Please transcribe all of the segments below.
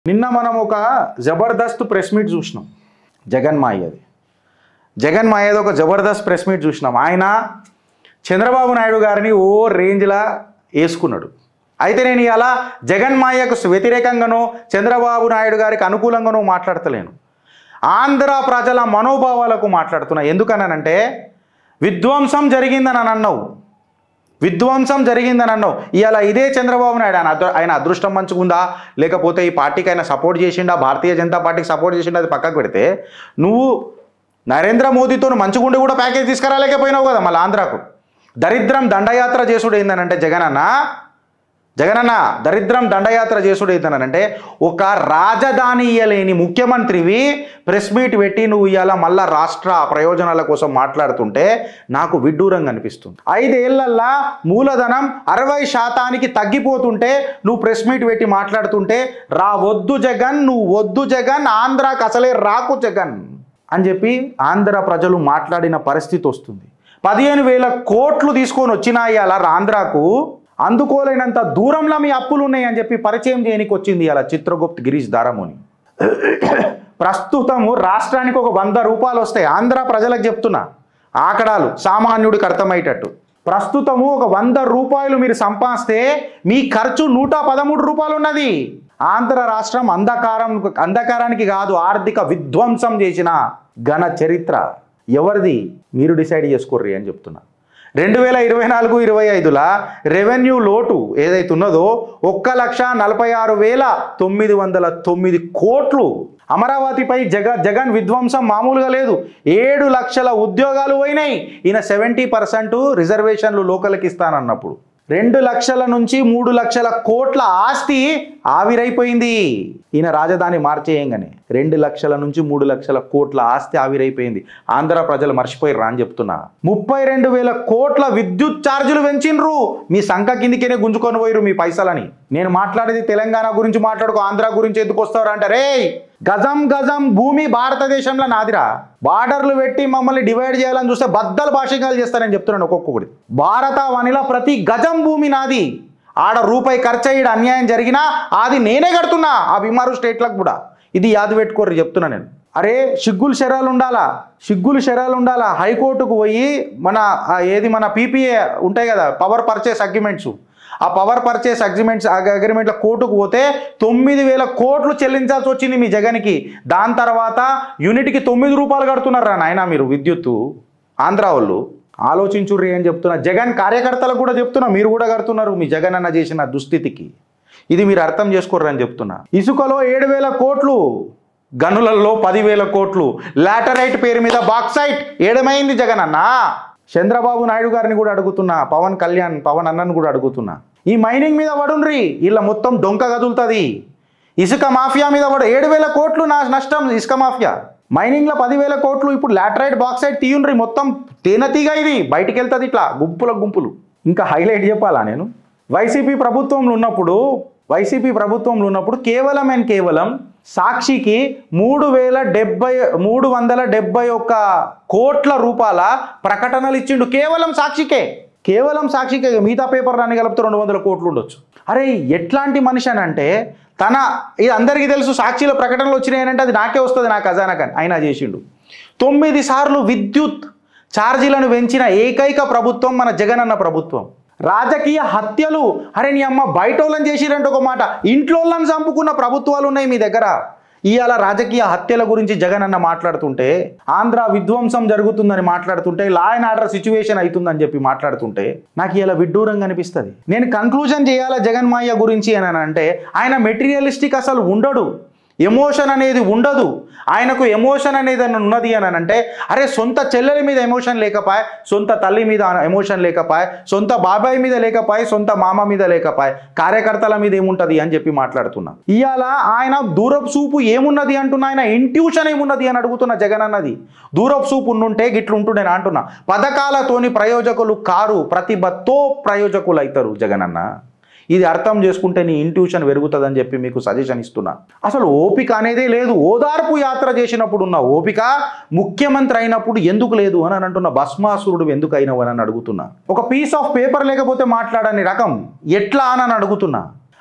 నిన్న మనం ఒక జబర్దస్త్ ప్రెస్ మీట్ చూసినాం జగన్ మాయది జగన్ మాయది ఒక జబర్దస్త్ ప్రెస్ మీట్ చూసినాం ఆయన చంద్రబాబు నాయుడు గారిని ఓ రేంజ్లా వేసుకున్నాడు అయితే నేను ఇలా జగన్ మాయకు వ్యతిరేకంగానో చంద్రబాబు నాయుడు గారికి అనుకూలంగానో మాట్లాడతలేను ఆంధ్ర ప్రజల మనోభావాలకు మాట్లాడుతున్నా ఎందుకన్నానంటే విధ్వంసం జరిగిందని అని అన్నావు విధ్వంసం జరిగిందని అన్నావు ఇవాళ ఇదే చంద్రబాబు నాయుడు ఆయన అదృ ఆయన అదృష్టం మంచిగుందా లేకపోతే ఈ పార్టీకి ఆయన సపోర్ట్ చేసిండా భారతీయ జనతా పార్టీకి సపోర్ట్ చేసిండా అది పక్కకు పెడితే నువ్వు నరేంద్ర మోదీతో మంచిగుండి కూడా ప్యాకేజ్ తీసుకురాలేకపోయినావు కదా మళ్ళీ ఆంధ్రాకు దరిద్రం దండయాత్ర చేసుడు ఏందనంటే జగన్ అన్న జగనన్న దరిద్రం దండయాత్ర చేసుడు ఏంటనంటే ఒక రాజధాని ఇయ్యలేని ముఖ్యమంత్రివి ప్రెస్ మీట్ పెట్టి నువ్వు ఇవాళ మళ్ళా రాష్ట్ర ప్రయోజనాల కోసం మాట్లాడుతుంటే నాకు విడ్డూరంగా అనిపిస్తుంది ఐదేళ్లల్లా మూలధనం అరవై శాతానికి తగ్గిపోతుంటే నువ్వు ప్రెస్ మీట్ పెట్టి మాట్లాడుతుంటే రా వద్దు జగన్ నువ్వు వద్దు జగన్ ఆంధ్రాకి అసలే రాకు జగన్ అని చెప్పి ఆంధ్ర ప్రజలు మాట్లాడిన పరిస్థితి వస్తుంది పదిహేను వేల కోట్లు తీసుకొని వచ్చినాయి అలా ఆంధ్రాకు అందుకోలేనంత దూరంలో మీ అప్పులు ఉన్నాయి అని చెప్పి పరిచయం చేయనికి వచ్చింది అలా చిత్రగుప్త్ గిరీష్ దారముని ప్రస్తుతము రాష్ట్రానికి ఒక వంద రూపాయలు వస్తాయి ఆంధ్ర ప్రజలకు చెప్తున్నా ఆకడాలు సామాన్యుడికి అర్థమయ్యేటట్టు ప్రస్తుతము ఒక వంద రూపాయలు మీరు సంపాదిస్తే మీ ఖర్చు నూట పదమూడు రూపాయలు ఉన్నది ఆంధ్ర రాష్ట్రం అంధకారం అంధకారానికి కాదు ఆర్థిక విధ్వంసం చేసిన ఘన చరిత్ర ఎవరిది మీరు డిసైడ్ చేసుకోర్రి అని చెప్తున్నా రెండు వేల ఇరవై నాలుగు ఇరవై ఐదుల రెవెన్యూ లోటు ఏదైతే ఉన్నదో ఒక్క లక్ష నలభై ఆరు వేల తొమ్మిది వందల తొమ్మిది కోట్లు అమరావతిపై జగ జగన్ విధ్వంసం మామూలుగా లేదు ఏడు లక్షల ఉద్యోగాలు పోయినాయి ఈయన సెవెంటీ పర్సెంట్ రిజర్వేషన్లు లోకల్కి ఇస్తానన్నప్పుడు రెండు లక్షల నుంచి మూడు లక్షల కోట్ల ఆస్తి ఆవిరైపోయింది ఈయన రాజధాని మార్చేయంగానే రెండు లక్షల నుంచి మూడు లక్షల కోట్ల ఆస్తి ఆవిరైపోయింది ఆంధ్ర ప్రజలు మర్చిపోయారు అని చెప్తున్నా ముప్పై రెండు వేల కోట్ల విద్యుత్ ఛార్జీలు పెంచిండ్రు మీ సంఖ కిందికేనే గుంజుకొని పోయిరు మీ పైసలని నేను మాట్లాడేది తెలంగాణ గురించి మాట్లాడుకో ఆంధ్ర గురించి ఎందుకు వస్తారు అంటారే గజం గజం భూమి భారతదేశంలో నాదిరా బార్డర్లు పెట్టి మమ్మల్ని డివైడ్ చేయాలని చూస్తే బద్దలు భాషికాలు చేస్తారని చెప్తున్నాను ఒక్కొక్కటి భారత వనిలో ప్రతి గజం భూమి నాది ఆడ రూపాయి ఖర్చు అయ్యి అన్యాయం జరిగినా అది నేనే కడుతున్నా ఆ బీమారు స్టేట్లకు కూడా ఇది యాది పెట్టుకోర్రి చెప్తున్నా నేను అరే సిగ్గులు శరాలు ఉండాలా సిగ్గులు శరాలు ఉండాలా హైకోర్టుకు పోయి మన ఆ ఏది మన పీపీఏ ఉంటాయి కదా పవర్ పర్చేస్ అగ్రిమెంట్స్ ఆ పవర్ పర్చేస్ అగ్రిమెంట్స్ అగ్రిమెంట్ల కోర్టుకు పోతే తొమ్మిది వేల కోట్లు చెల్లించాల్సి వచ్చింది మీ జగన్కి దాని తర్వాత యూనిట్కి తొమ్మిది రూపాయలు కడుతున్నారా నాయన మీరు విద్యుత్తు ఆంధ్ర వాళ్ళు ఆలోచించుర్రి అని చెప్తున్నా జగన్ కార్యకర్తలకు కూడా చెప్తున్నా మీరు కూడా కడుతున్నారు మీ జగన్ అన్న చేసిన దుస్థితికి ఇది మీరు అర్థం చేసుకోర్రని చెప్తున్నా ఇసుకలో ఏడు వేల కోట్లు గనులలో పదివేల కోట్లు లాటరైట్ పేరు మీద బాక్సైట్ ఏడమైంది జగన్ అన్న చంద్రబాబు నాయుడు గారిని కూడా అడుగుతున్నా పవన్ కళ్యాణ్ పవన్ అన్నను కూడా అడుగుతున్నా ఈ మైనింగ్ మీద పడుండ్రి ఇలా మొత్తం డొంక కదులుతుంది ఇసుక మాఫియా మీద పడు ఏడు వేల కోట్లు నా నష్టం ఇసుక మాఫియా మైనింగ్లో పదివేల కోట్లు ఇప్పుడు లాటరైట్ బాక్సైట్ తీయుండ్రి మొత్తం తేనెతీగ ఇది బయటికి వెళ్తుంది ఇట్లా గుంపుల గుంపులు ఇంకా హైలైట్ చెప్పాలా నేను వైసీపీ ప్రభుత్వంలో ఉన్నప్పుడు వైసీపీ ప్రభుత్వంలో ఉన్నప్పుడు కేవలం అండ్ కేవలం సాక్షికి మూడు వేల డెబ్బై మూడు వందల డెబ్బై ఒక్క కోట్ల రూపాయల ప్రకటనలు ఇచ్చిండు కేవలం సాక్షికే కేవలం సాక్షికే మిగతా పేపర్ అన్ని కలిపితే రెండు వందల కోట్లు ఉండొచ్చు అరే ఎట్లాంటి మనిషి అని అంటే తన ఇది అందరికీ తెలుసు సాక్షిలో ప్రకటనలు వచ్చినాయనంటే అది నాకే వస్తుంది నా ఖజానాకని అయినా చేసిండు తొమ్మిది సార్లు విద్యుత్ ఛార్జీలను పెంచిన ఏకైక ప్రభుత్వం మన జగనన్న ప్రభుత్వం రాజకీయ హత్యలు అరే నీ అమ్మ బయట వాళ్ళని చేసిరంటే ఒక మాట ఇంట్లో వాళ్ళని చంపుకున్న ప్రభుత్వాలు ఉన్నాయి మీ దగ్గర ఇవాళ రాజకీయ హత్యల గురించి జగన్ అన్న మాట్లాడుతుంటే ఆంధ్ర విధ్వంసం జరుగుతుందని మాట్లాడుతుంటే లా అండ్ ఆర్డర్ సిచ్యువేషన్ అవుతుందని చెప్పి మాట్లాడుతుంటే నాకు ఇలా విడ్డూరంగా అనిపిస్తుంది నేను కన్క్లూజన్ చేయాలా జగన్ మాయ గురించి అని అంటే ఆయన మెటీరియలిస్టిక్ అసలు ఉండడు ఎమోషన్ అనేది ఉండదు ఆయనకు ఎమోషన్ అనేది అని ఉన్నది అని అంటే అరే సొంత చెల్లెల మీద ఎమోషన్ లేకపాయ్ సొంత తల్లి మీద ఎమోషన్ లేకపాయ్ సొంత బాబాయ్ మీద లేకపాయ్ సొంత మామ మీద లేకపాయ్ కార్యకర్తల మీద ఏముంటది అని చెప్పి మాట్లాడుతున్నా ఇవాళ ఆయన దూరపు చూపు ఏమున్నది అంటున్నా ఆయన ఇంట్యూషన్ ఏమున్నది అని అడుగుతున్న జగన్ అన్నది దూరపు చూపు ఉండుంటే గిట్లు ఉంటుండే నేను అంటున్నా పథకాలతోని ప్రయోజకులు కారు ప్రతిభతో ప్రయోజకులు అవుతారు జగన్ అన్న ఇది అర్థం చేసుకుంటే నీ ఇంట్యూషన్ పెరుగుతుందని చెప్పి మీకు సజెషన్ ఇస్తున్నా అసలు ఓపిక అనేదే లేదు ఓదార్పు యాత్ర చేసినప్పుడు ఉన్న ఓపిక ముఖ్యమంత్రి అయినప్పుడు ఎందుకు లేదు అని అని అంటున్న భస్మాసురుడు ఎందుకు అయినవు అని అడుగుతున్నా ఒక పీస్ ఆఫ్ పేపర్ లేకపోతే మాట్లాడని రకం ఎట్లా అని అని అడుగుతున్నా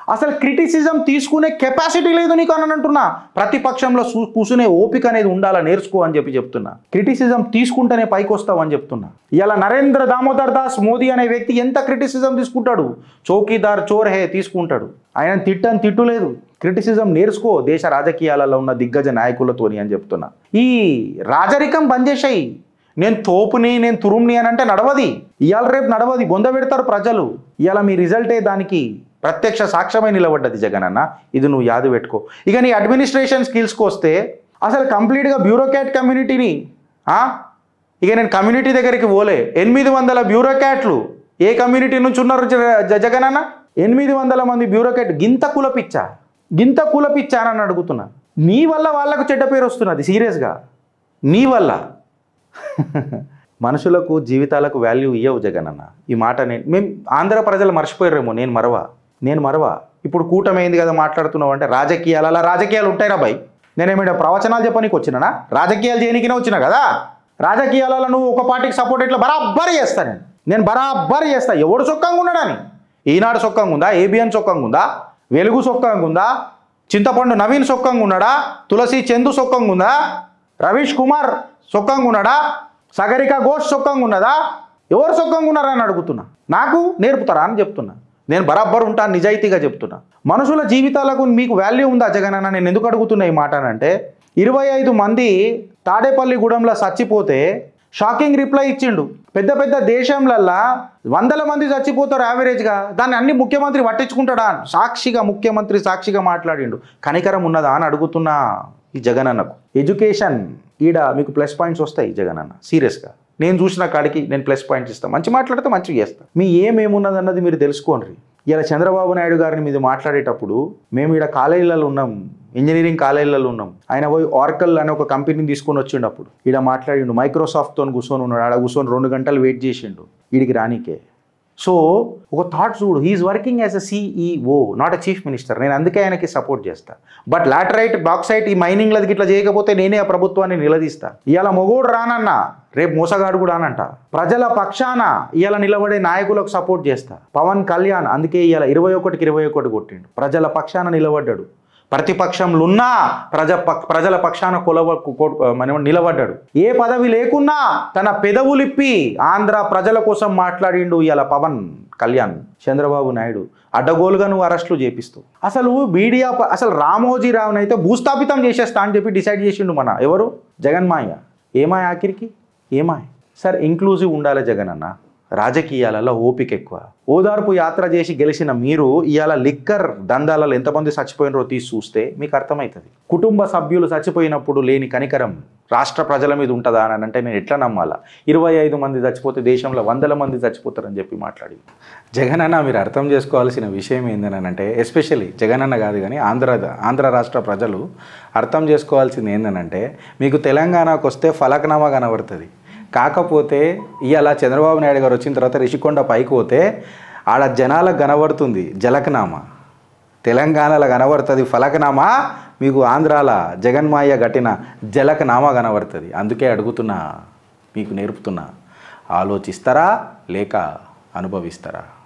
అసలు క్రిటిసిజం తీసుకునే కెపాసిటీ లేదు నీకు అని అంటున్నా ప్రతిపక్షంలో సూ- కూసునే ఓపిక అనేది ఉండాలా నేర్చుకో అని చెప్పి చెప్తున్నా క్రిటిసిజం తీసుకుంటేనే పైకి వస్తావు అని చెప్తున్నా ఇలా నరేంద్ర దామోదర్ దాస్ మోదీ అనే వ్యక్తి ఎంత క్రిటిసిజం తీసుకుంటాడు చౌకీదార్ చోర్ హే తీసుకుంటాడు ఆయన తిట్టని తిట్టు లేదు క్రిటిసిజం నేర్చుకో దేశ రాజకీయాలలో ఉన్న దిగ్గజ నాయకులతోని అని చెప్తున్నా ఈ రాజరికం బంద్ చేసాయి నేను తోపుని నేను తురుముని అని అంటే నడవది ఇవాళ రేపు నడవది బొంద పెడతారు ప్రజలు ఇవాళ మీ రిజల్టే దానికి ప్రత్యక్ష సాక్ష్యమై నిలబడ్డది జగన్ అన్న ఇది నువ్వు యాదు పెట్టుకో ఇక నీ అడ్మినిస్ట్రేషన్ స్కిల్స్కి వస్తే అసలు కంప్లీట్గా బ్యూరోక్రాట్ కమ్యూనిటీని ఆ? ఇక నేను కమ్యూనిటీ దగ్గరికి పోలే ఎనిమిది వందల బ్యూరోక్రాట్లు ఏ కమ్యూనిటీ నుంచి ఉన్నారు జ- జ- జగన్ అన్న ఎనిమిది వందల మంది బ్యూరోక్రాట్ గింత కులపిచ్చా గింత కులపిచ్చా అని అడుగుతున్నా నీ వల్ల వాళ్ళకు చెడ్డ పేరు వస్తున్నది సీరియస్గా నీ వల్ల మనుషులకు జీవితాలకు వాల్యూ ఇవ్వవు జగన్ అన్న ఈ మాట నేను మేము ఆంధ్ర ప్రజలు మర్చిపోయారేమో నేను మరవా నేను మరవా ఇప్పుడు కూటమైంది కదా మాట్లాడుతున్నావు అంటే రాజకీయాలు అలా రాజకీయాలు ఉంటాయి రా భయ్ నేనేమిటో ప్రవచనాలు చెప్పనీకి వచ్చినానా రాజకీయాలు చేయనీకినే వచ్చినా కదా రాజకీయాలలో నువ్వు ఒక పార్టీకి సపోర్ట్ ఇట్లా బరాబర్ చేస్తా నేను నేను బరాబర్ చేస్తా ఎవడు సొక్కంగా ఉన్నాడని ఈనాడు సొక్కంగా ఉందా ఏబిఎన్ సొక్కంగా ఉందా వెలుగు సొక్కంగా ఉందా చింతపండు నవీన్ సొక్కంగా ఉన్నాడా తులసి చందు సొక్కంగా ఉందా రవీష్ కుమార్ సొక్కంగా ఉన్నాడా సగరిక ఘోష్ సొక్కంగా ఉన్నదా ఎవరు సొక్కంగా ఉన్నారా అని అడుగుతున్నా నాకు నేర్పుతారా అని చెప్తున్నా నేను బరాబర్ ఉంటాను నిజాయితీగా చెప్తున్నా మనుషుల జీవితాలకు మీకు వాల్యూ ఉందా జగన్ అన్న నేను ఎందుకు అడుగుతున్నా ఈ మాట అంటే ఇరవై ఐదు మంది తాడేపల్లిగూడెంలో చచ్చిపోతే షాకింగ్ రిప్లై ఇచ్చిండు పెద్ద పెద్ద దేశంలల్లా వందల మంది చచ్చిపోతారు యావరేజ్గా దాన్ని అన్ని ముఖ్యమంత్రి పట్టించుకుంటాడా సాక్షిగా ముఖ్యమంత్రి సాక్షిగా మాట్లాడిండు కనికరం ఉన్నదా అని అడుగుతున్నా ఈ జగన్ అన్నకు ఎడ్యుకేషన్ ఈడ మీకు ప్లస్ పాయింట్స్ వస్తాయి జగన్ అన్న సీరియస్గా నేను చూసిన కాడికి నేను ప్లస్ పాయింట్స్ ఇస్తాను మంచి మాట్లాడితే మంచిగా చేస్తాను మీ ఏమేమున్నది అన్నది మీరు తెలుసుకోండి ఇలా చంద్రబాబు నాయుడు గారిని మీద మాట్లాడేటప్పుడు మేము ఇక్కడ కాలేజీలలో ఉన్నాం ఇంజనీరింగ్ కాలేజీలలో ఉన్నాం ఆయన పోయి ఆర్కల్ అనే ఒక కంపెనీని తీసుకొని వచ్చిండు అప్పుడు ఈడ మాట్లాడిండు మైక్రోసాఫ్ట్తో కూర్చొని ఉన్నాడు ఆడ కూర్చొని రెండు గంటలు వెయిట్ చేసిండు వీడికి రానికే సో ఒక థాట్ చూడు he's working as a CEO not a chief minister నేను అందుకే ఆయనకి సపోర్ట్ చేస్తా బట్ లాటరైట్ బాక్సైట్ ఈ మైనింగ్లది ఇట్లా చేయకపోతే నేనే ఆ ప్రభుత్వాన్ని నిలదీస్తా ఇవాళ మొగోడు రానన్నా రేపు మోసగాడు కూడా అనంట ప్రజల పక్షాన ఇవాళ నిలబడే నాయకులకు సపోర్ట్ చేస్తా పవన్ కళ్యాణ్ అందుకే ఇవాళ ఇరవై ఒకటికి ఇరవై ఒకటి కొట్టిండు ప్రజల పక్షాన నిలబడ్డాడు ప్రతిపక్షంలో ఉన్నా ప్రజ పక్- ప్రజల పక్షాన కొలవ కొ- మనం నిలబడ్డాడు ఏ పదవి లేకున్నా తన పెదవులిప్పి ఆంధ్ర ప్రజల కోసం మాట్లాడిండు ఇవాళ పవన్ కళ్యాణ్ చంద్రబాబు నాయుడు అడ్డగోలుగా నువ్వు అరెస్టులు చేపిస్తూ అసలు మీడియా ప- అసలు రామోజీరావుని అయితే భూస్థాపితం చేసేస్తా అని చెప్పి డిసైడ్ చేసిండు మన ఎవరు జగన్మాయ ఏమాయ ఆఖరికి ఏమాయ సార్ ఇంక్లూజివ్ ఉండాలి జగన్ అన్న రాజకీయాలలో ఓపిక ఎక్కువ ఓదార్పు యాత్ర చేసి గెలిచిన మీరు ఇవాళ లిక్కర్ దందాలలో ఎంతమంది చచ్చిపోయినరో తీసి చూస్తే మీకు అర్థమవుతుంది కుటుంబ సభ్యులు చచ్చిపోయినప్పుడు లేని కనికరం రాష్ట్ర ప్రజల మీద ఉంటుందా అని అంటే నేను ఎట్లా నమ్మాలా ఇరవై ఐదు మంది చచ్చిపోతే దేశంలో వందల మంది చచ్చిపోతారని చెప్పి మాట్లాడి జగన్ అన్న మీరు అర్థం చేసుకోవాల్సిన విషయం ఏందని అంటే ఎస్పెషల్లీ జగన్ అన్న కాదు కానీ ఆంధ్ర ఆంధ్ర రాష్ట్ర ప్రజలు అర్థం చేసుకోవాల్సింది ఏంటంటే మీకు తెలంగాణకు వస్తే ఫలక్నామా కనబడుతుంది కాకపోతే ఇవాళ చంద్రబాబు నాయుడు గారు వచ్చిన తర్వాత రిషికొండ పైకి పోతే ఆడ జనాలకు కనబడుతుంది జలకనామా తెలంగాణలో కనబడుతుంది ఫలకనామా మీకు ఆంధ్రాల జగన్మాయ గట్టిన జలకనామా కనబడుతుంది అందుకే అడుగుతున్నా మీకు నేర్పుతున్నా ఆలోచిస్తారా లేక అనుభవిస్తారా